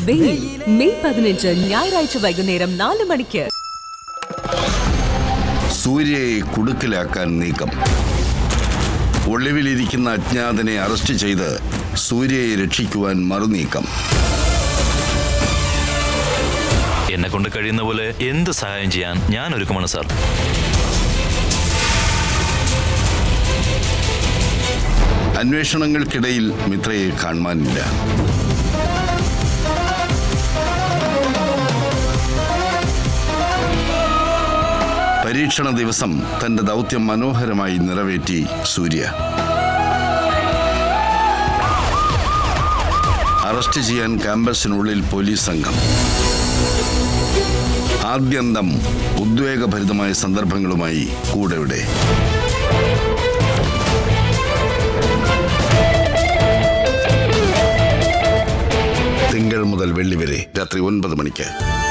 വെയിൽ മെയ് പതിനഞ്ച് ഞായറാഴ്ച വൈകുന്നേരം നാല് മണിക്ക് സൂര്യയെ കുടുക്കിലാക്കാൻ നീക്കം ഒളിവിലിരിക്കുന്ന അജ്ഞാതനെ അറസ്റ്റ് ചെയ്ത് സൂര്യയെ രക്ഷിക്കുവാൻ മറുനീക്കം എന്നെ കൊണ്ട് കഴിയുന്ന പോലെ എന്ത് സഹായം ചെയ്യാൻ ഞാൻ ഒരുക്കമാണ് സാർ അന്വേഷണങ്ങൾക്കിടയിൽ മിത്രയെ കാണുവാനില്ല പരീക്ഷണ ദിവസം തന്റെ ദൗത്യം മനോഹരമായി നിറവേറ്റി സൂര്യ അറസ്റ്റ് ചെയ്യാൻ ക്യാമ്പസിനുള്ളിൽ പോലീസ് സംഘം ആദ്യന്തം ഉദ്വേഗഭരിതമായ സന്ദർഭങ്ങളുമായി കൂടെവിടെ തിങ്കൾ മുതൽ വെള്ളി വരെ രാത്രി ഒൻപത് മണിക്ക്